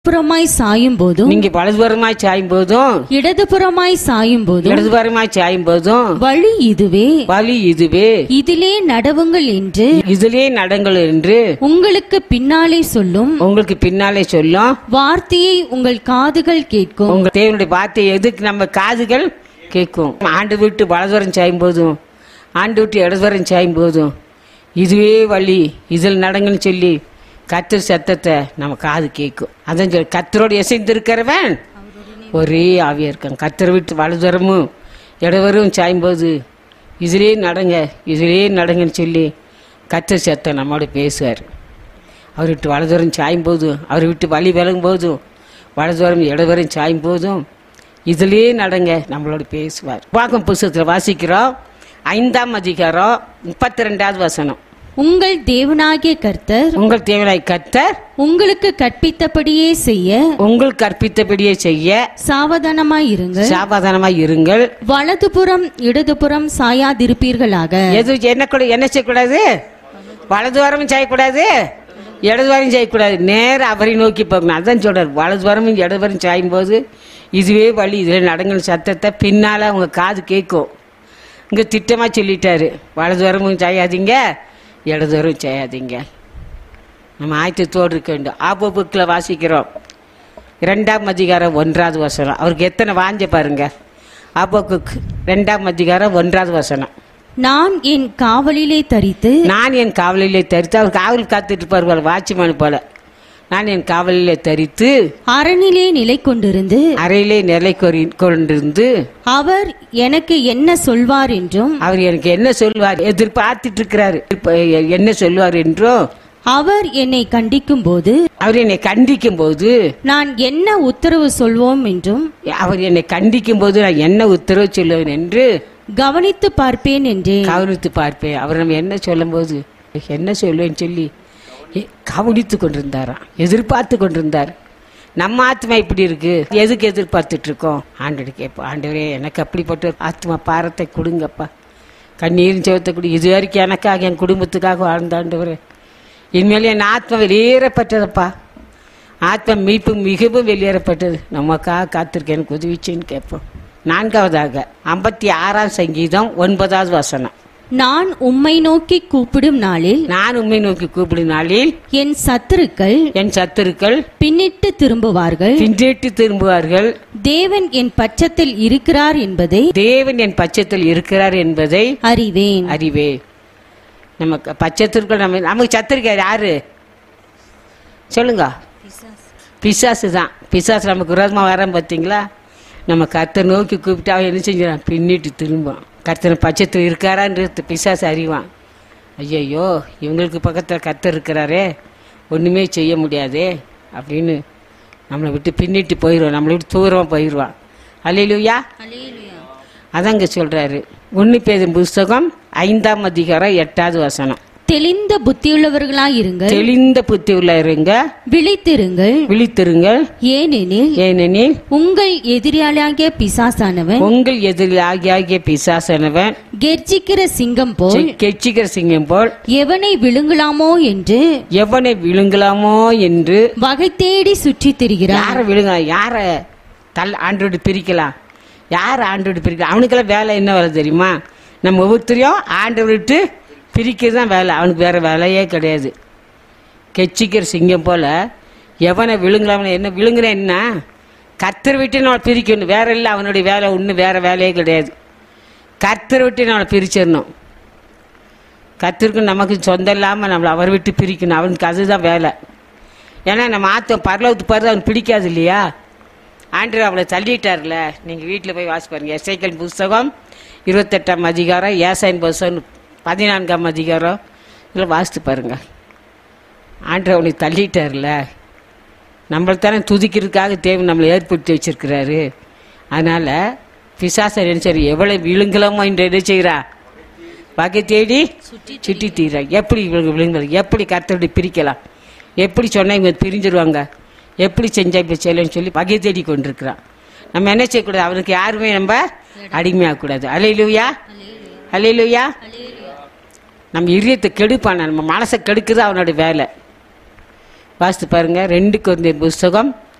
புறமாய் சாயும் போதும் நீங்க வலதுபுறமாய் சாயும் போதும் இடதுபுறமாய் சாயும் போதும் இடதுபுறமாய் சாயும் போதும் வழி இதுவே வழி இதுவே இதிலே நடவுங்கள் என்று இதிலே நடங்கள் என்று உங்களுக்கு பின்னாலே சொல்லும் உங்களுக்கு பின்னாலே சொல்லும் வார்த்தையை உங்கள் காதுகள் கேட்கும் உங்க தேவனுடைய வார்த்தை எதுக்கு நம்ம காதுகள் கேட்கும் ஆண்டு விட்டு வலதுவரம் சாயும் போதும் ஆண்டு விட்டு இடதுவரம் சாயும் போதும் இதுவே வழி இதில் நடங்கன்னு சொல்லி கத்தர் சத்தத்தை நம்ம காது கேட்கும் அதான் சொல்லி கத்தரோடு இசைந்திருக்கிறவன் ஒரே ஆவியா இருக்கான் கத்தரை விட்டு வலதுவரமும் இடவரும் சாயும் போது இதிலே நடங்க இதிலே நடங்கன்னு சொல்லி கத்தர் சத்தம் நம்மோட பேசுவார் அவர் விட்டு வலதுவரம் சாயும் போதும் அவர் விட்டு வழி விலகும் போதும் வலதுவரம் இடதுவரம் சாயும் போதும் இதிலே நடங்க நம்மளோட பேசுவார் வாக்கம் புஸ்தகத்தில் வாசிக்கிறோம் ஐந்தாம் அதிகாரம் முப்பத்தி ரெண்டாவது வசனம் உங்கள் தேவனாகிய கர்த்தர் உங்கள் தேவனாய் கத்தர் உங்களுக்கு கற்பித்தபடியே செய்ய உங்கள் கற்பித்தபடியே செய்ய சாவதானமாய் இருங்கள் சாவதானமாய் இருங்கள் வலதுபுறம் இடதுபுறம் சாயாதிருப்பீர்களாக எது என்ன கூட என்ன செய்யக்கூடாது வலது வாரமும் செய்யக்கூடாது இடது வாரம் செய்யக்கூடாது நேரம் அவரை நோக்கி போகணும் அதான் சொல்றார் வலது வாரமும் இடது வாரம் சாயும் போது இதுவே வழி இதில் நடங்கின சத்தத்தை பின்னால் அவங்க காது கேட்கும் இங்கே திட்டமாக சொல்லிட்டாரு வலது வாரமும் செய்யாதீங்க இடது வாரம் செய்யாதீங்க நம்ம ஆயத்தத்தோடு இருக்க வேண்டும் ஆபோ புக்கில் வாசிக்கிறோம் இரண்டாம் அதிகாரம் ஒன்றாவது வசனம் அவருக்கு எத்தனை வாஞ்ச பாருங்க ஆபோக்கு ரெண்டாம் அதிகாரம் ஒன்றாவது வசனம் நான் என் காவலிலே தரித்து நான் என் காவலிலே தரித்து அவர் காவல் காத்துட்டு இருப்பார் போல வாட்ச்மேன் போல நான் என் காவலிலே தரித்து அரணிலே நிலை கொண்டிருந்து அறையிலே நிலை கொரி கொண்டிருந்து அவர் எனக்கு என்ன சொல்வார் என்றும் அவர் எனக்கு என்ன சொல்வார் எதிர்பார்த்துட்டு இருக்கிறாரு இப்ப என்ன சொல்வார் என்றும் அவர் என்னை கண்டிக்கும் போது அவர் என்னை கண்டிக்கும் போது நான் என்ன உத்தரவு சொல்வோம் என்றும் அவர் என்னை கண்டிக்கும் போது நான் என்ன உத்தரவு சொல்லுவேன் என்று கவனித்து பார்ப்பேன் என்றேன் கவனித்து பார்ப்பேன் அவர் நம்ம என்ன சொல்லும்போது என்ன சொல்லுவேன்னு சொல்லி எ- கவனித்து கொண்டிருந்தாராம் எதிர்பார்த்து கொண்டிருந்தார் நம்ம ஆத்மா இப்படி இருக்கு எதுக்கு எதிர்பார்த்துட்டு இருக்கோம் ஆண்டடி கேட்போம் ஆண்டவரே எனக்கு அப்படிப்பட்ட ஒரு ஆத்மா பாரத்தை கொடுங்கப்பா கண்ணீரின் செவத்தை கொடு இது வரைக்கும் எனக்காக என் குடும்பத்துக்காக வாழ்ந்த ஆண்டவரே இனிமேல் என் ஆத்மா வெளியேறப்பட்டதப்பா ஆத்மா மீட்பு மிகவும் வெளியேறப்பட்டது நமக்காக காத்திருக்க எனக்கு உதவிச்சுன்னு கேட்போம் நான்காவதாக ஐம்பத்தி ஆறாம் சங்கீதம் ஒன்பதாவது வசனம் நான் உம்மை நோக்கி கூப்பிடும் நாளில் நான் உண்மை நோக்கி கூப்பிடும் நாளில் என் சத்துருக்கள் என் சத்துருக்கள் பின்னிட்டு திரும்புவார்கள் பின்றேட்டு திரும்புவார்கள் தேவன் என் பட்சத்தில் இருக்கிறார் என்பதை தேவன் என் பட்சத்தில் இருக்கிறார் என்பதை அறிவேன் அறிவே நமக்கு பட்சத்திற்குள் நம்ம நமக்கு சத்துருக்கார் யாரு சொல்லுங்க பிசாசு தான் பிசாசு நமக்கு விரோதமாக வரான் பார்த்தீங்களா நம்ம கர்த்தர் நோக்கி கூப்பிட்டு அவன் என்ன செஞ்சான் பின்னிட்டு திரும்பும் கர்த்தர் பட்சத்தில் இருக்காரான்றது பிசாசு அறிவான் ஐயையோ இவங்களுக்கு பக்கத்தில் கர்த்தர் இருக்கிறாரே ஒன்றுமே செய்ய முடியாதே அப்படின்னு நம்மளை விட்டு பின்னிட்டு போயிடுவான் நம்மளை விட்டு தூரமாக போயிடுவான் அல்லையிலுயா அதாங்க சொல்றாரு ஒன்னு பேதும் புஸ்தகம் ஐந்தாம் அதிகாரம் எட்டாவது வசனம் தெளிந்த புத்தியுள்ளவர்களாய் இருங்கள் தெளிந்த புத்தி உள்ள இருங்க விழித்திருங்கள் விழித்திருங்கள் ஏனெனில் ஏனெனில் உங்கள் எதிரியாளாகிய பிசாசானவன் உங்கள் எதிரில் ஆகிய ஆகிய பிசாசனவன் கெர்ச்சிக்கிற சிங்கம் போல் கெச்சிக்கிற சிங்கம் போல் எவனை விழுங்கலாமோ என்று எவனை விழுங்கலாமோ என்று வகை தேடி சுற்றித் திரிகிறார் யாரை விழுங்கலாம் யாரை தல் ஆண்டோடு பிரிக்கலாம் யார் ஆண்டோடு பிரிக்கலாம் அவனுக்கெல்லாம் வேலை என்ன வேலை தெரியுமா நம்ம ஒவ்வொருத்தரையும் ஆண்டை விட்டு பிரிக்கிறது தான் வேலை அவனுக்கு வேற வேலையே கிடையாது கெச்சிக்கிற சிங்கம் போல எவனை விழுங்கலாம் என்ன விழுங்குற என்ன கத்தரை விட்டு நம்மளை பிரிக்கணும் வேற இல்லை அவனுடைய வேலை ஒன்றும் வேற வேலையே கிடையாது கத்தரை விட்டு நம்மளை பிரிச்சிடணும் கத்திற்கு நமக்கு சொந்தம் இல்லாமல் நம்மளை அவர் விட்டு பிரிக்கணும் அவனுக்கு அதுதான் வேலை ஏன்னா நம்ம ஆத்தம் பரலவத்து பாரு அவனுக்கு பிடிக்காது இல்லையா ஆண்டு அவளை தள்ளிட்டார்ல நீங்கள் வீட்டில் போய் வாசி பாருங்க எஸ்ஐக்கல் புஸ்தகம் இருபத்தெட்டாம் அதிகாரம் ஏசாயின் புஸ்தகம் பதினான்காம் அதிகாரம் இதில் வாசித்து பாருங்க ஆண்டு அவனை தள்ளிட்டார்ல நம்மளை தானே துதிக்கிறதுக்காக தேவை நம்மளை ஏற்படுத்தி வச்சிருக்கிறாரு அதனால் பிசாசன் என்ன செய்யற எவ்வளோ விழுங்கலாமோ என்று என்ன செய்கிறா வகை தேடி சுட்டி தீரா எப்படி இவங்க விழுங்கலாம் எப்படி கத்தோடைய பிரிக்கலாம் எப்படி சொன்னா இவங்க பிரிஞ்சிருவாங்க எப்படி செஞ்சா இப்படி செய்யலன்னு சொல்லி வகை தேடி கொண்டிருக்கிறான் நம்ம என்ன செய்யக்கூடாது அவனுக்கு யாருமே நம்ம அடிமையாகக்கூடாது அலையிலுயா அலையிலுயா நம்ம இதயத்தை கெடுப்பான நம்ம மனசை கெடுக்குறது அவனோட வேலை வாசித்து பாருங்க ரெண்டு குழந்தை புஸ்தகம்